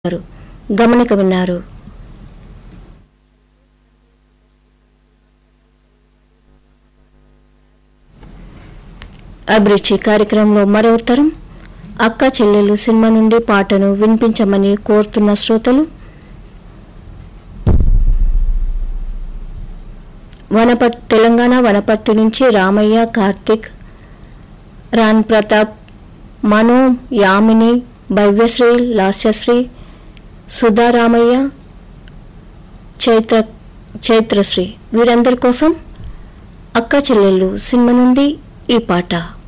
వారు గమనిక విన్నారు అభిరుచి కార్యక్రమంలో మరో ఉత్తరం అక్క చెల్లెలు సినిమా నుండి పాటను వినిపించమని కోరుతున్న శ్రోతలు వనపర్తి తెలంగాణ వనపర్తి నుంచి రామయ్య కార్తిక్ రాన్ ప్రతాప్ మను యామిని భవ్యశ్రీ లాస్యశ్రీ సుధారామయ్య చైత్ర చైత్రశ్రీ వీరందరి కోసం అక్క చెల్లెళ్ళు సినిమా నుండి ఈ పాట